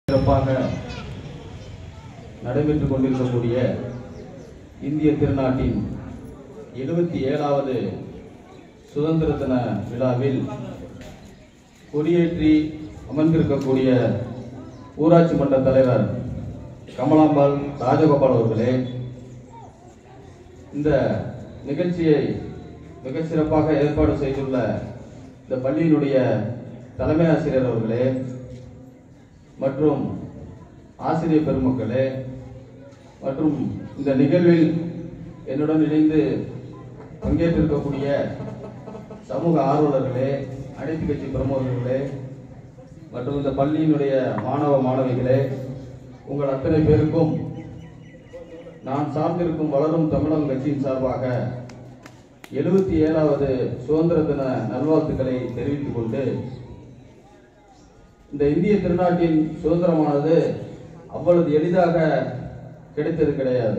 சிறப்பாக நடைபெற்றுக் கொண்டிருக்கக்கூடிய இந்திய திருநாட்டின் எழுபத்தி ஏழாவது சுதந்திர தின விழாவில் கொடியேற்றி அமர்ந்திருக்கக்கூடிய ஊராட்சி மன்ற தலைவர் கமலாம்பாள் ராஜகோபால் அவர்களே இந்த நிகழ்ச்சியை மிக சிறப்பாக ஏற்பாடு செய்துள்ள இந்த பள்ளியினுடைய தலைமை ஆசிரியர் அவர்களே மற்றும் ஆசிரியர் பெருமக்களே மற்றும் இந்த நிகழ்வில் என்னுடன் இணைந்து பங்கேற்றிருக்கக்கூடிய சமூக ஆர்வலர்களே அனைத்து கட்சி பிரமுகர்களே மற்றும் இந்த பள்ளியினுடைய மாணவ மாணவிகளே உங்கள் அத்தனை பேருக்கும் நான் சார்ந்திருக்கும் வளரும் தமிழகம் கட்சியின் சார்பாக எழுபத்தி ஏழாவது சுதந்திர தின நல்வாழ்த்துக்களை தெரிவித்துக் கொண்டு இந்த இந்திய திருநாட்டின் சுதந்திரமானது அவ்வளவு எளிதாக கிடைத்தது கிடையாது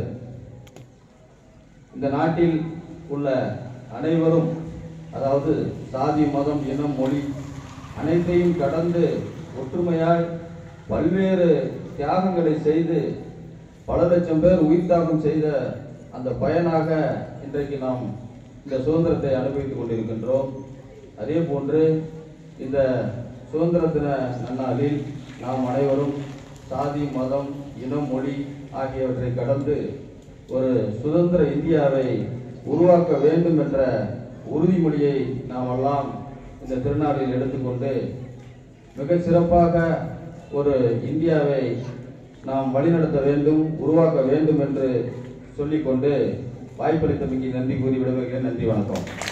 இந்த நாட்டில் உள்ள அனைவரும் அதாவது சாதி மதம் இனம் மொழி அனைத்தையும் கடந்து ஒற்றுமையாய் பல்வேறு தியாகங்களை செய்து பல லட்சம் பேர் உயிர் தியாகம் செய்த அந்த பயனாக இன்றைக்கு நாம் இந்த சுதந்திரத்தை அனுபவித்துக் கொண்டிருக்கின்றோம் அதே போன்று இந்த சுதந்திர தின நன்னாளில் நாம் அனைவரும் சாதி மதம் இனம் மொழி ஆகியவற்றை கடந்து ஒரு சுதந்திர இந்தியாவை உருவாக்க வேண்டும் என்ற உறுதிமொழியை நாம் எல்லாம் இந்த திருநாளில் எடுத்துக்கொண்டு மிக சிறப்பாக ஒரு இந்தியாவை நாம் வழிநடத்த வேண்டும் உருவாக்க வேண்டும் என்று சொல்லிக்கொண்டு வாய்ப்பளித்தமைக்கு நன்றி கூறி விடுவீர்கள் நன்றி வணக்கம்